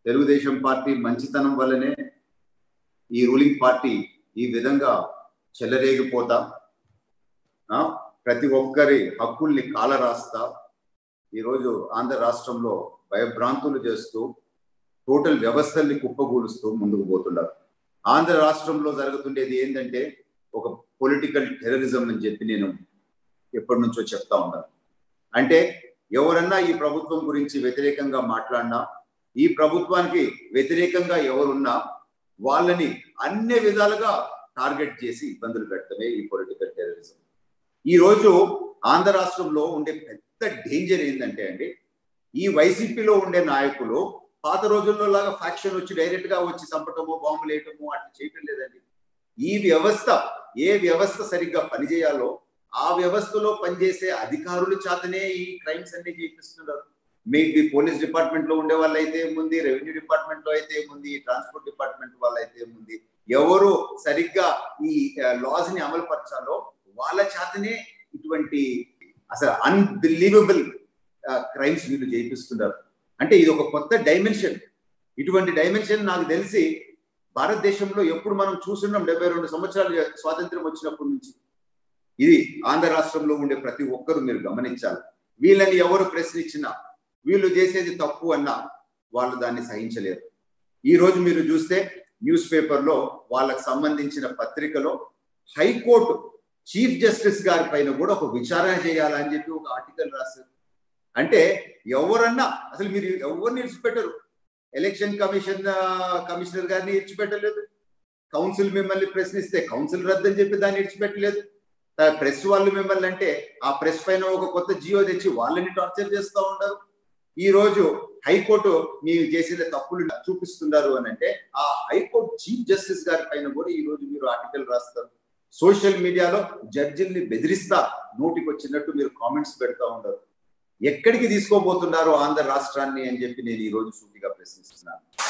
Telugu Desam party మంచితనం వల్లనే ఈ రూలింగ్ పార్టీ ఈ విధంగా చెలరేగిపోతా ఆ, ప్రతి ఒక్కరి హక్కుల్ని కాలరాస్తా ఈరోజు ఆంధ్ర రాష్ట్రంలో భయభ్రాంతులు చేస్తూ టోటల్ వ్యవస్థల్ని కుప్పగూలుస్తూ ముందుకు పోతున్నారు ఆంధ్ర రాష్ట్రంలో జరుగుతుండేది ఏంటంటే ఒక పొలిటికల్ టెర్రరిజం అని చెప్పి నేను ఎప్పటి నుంచో చెప్తా ఉన్నాను అంటే ఎవరన్నా ఈ ప్రభుత్వం గురించి వ్యతిరేకంగా మాట్లాడినా ఈ ప్రభుత్వానికి వ్యతిరేకంగా ఎవరున్నా వాళ్ళని అన్ని విధాలుగా టార్గెట్ చేసి ఇబ్బందులు పెట్టడమే ఈ పొలిటికల్ టెర్రరిజం ఈ రోజు ఆంధ్ర రాష్ట్రంలో ఉండే పెద్ద డేంజర్ ఏంటంటే అండి ఈ వైసీపీలో ఉండే నాయకులు పాత రోజుల్లో లాగా ఫ్యాక్షన్ వచ్చి డైరెక్ట్ గా వచ్చి చంపటము బాంబులు వేయటము అట్లా చేయటం లేదండి ఈ వ్యవస్థ ఏ వ్యవస్థ సరిగ్గా పనిచేయాలో ఆ వ్యవస్థలో పనిచేసే అధికారుల చేతనే ఈ క్రైమ్స్ అన్ని చేపిస్తున్నారు మేబీ పోలీస్ డిపార్ట్మెంట్ లో ఉండే వాళ్ళైతే ఏముంది రెవెన్యూ డిపార్ట్మెంట్ లో అయితే ఏముంది ట్రాన్స్పోర్ట్ డిపార్ట్మెంట్ వాళ్ళైతే ఏముంది ఎవరు సరిగ్గా ఈ లాస్ ని అమలు పరచాలో వాళ్ళ చేతనే ఇటువంటి అసలు అన్బిలీవబుల్ క్రైమ్స్ వీళ్ళు చేపిస్తున్నారు అంటే ఇది ఒక కొత్త డైమెన్షన్ ఇటువంటి డైమెన్షన్ నాకు తెలిసి భారతదేశంలో ఎప్పుడు మనం చూస్తున్నాం డెబ్బై రెండు సంవత్సరాలు స్వాతంత్రం వచ్చినప్పటి నుంచి ఇది ఆంధ్ర రాష్ట్రంలో ఉండే ప్రతి ఒక్కరు మీరు గమనించాలి వీళ్ళని ఎవరు ప్రశ్నించినా వీళ్ళు చేసేది తప్పు అన్నా వాళ్ళు దాన్ని సహించలేరు ఈ రోజు మీరు చూస్తే న్యూస్ పేపర్లో వాళ్ళకు సంబంధించిన పత్రికలో హైకోర్టు చీఫ్ జస్టిస్ గారి పైన కూడా ఒక విచారణ చేయాలని చెప్పి ఒక ఆర్టికల్ రాశారు అంటే ఎవరన్నా అసలు మీరు ఎవరిని ఇడిచిపెట్టరు ఎలక్షన్ కమిషన్ కమిషనర్ గారిని ఇడిచిపెట్టలేదు కౌన్సిల్ మిమ్మల్ని ప్రశ్నిస్తే కౌన్సిల్ రద్దని చెప్పి దాన్ని ఇడిచిపెట్టలేదు ప్రెస్ వాళ్ళు మిమ్మల్ని అంటే ఆ ప్రెస్ పైన ఒక కొత్త జియో తెచ్చి వాళ్ళని టార్చర్ చేస్తూ ఉంటారు ఈ రోజు హైకోర్టు మీరు చేసిన తప్పులు చూపిస్తున్నారు అని అంటే ఆ హైకోర్టు చీఫ్ జస్టిస్ గారి పైన కూడా ఈ రోజు మీరు ఆర్టికల్ రాస్తారు సోషల్ మీడియాలో జడ్జిల్ని బెదిరిస్తా నోటికి వచ్చినట్టు మీరు కామెంట్స్ పెడతా ఉంటారు ఎక్కడికి తీసుకోబోతున్నారు ఆంధ్ర రాష్ట్రాన్ని అని చెప్పి నేను ఈ రోజు సూటిగా ప్రశ్నిస్తున్నాను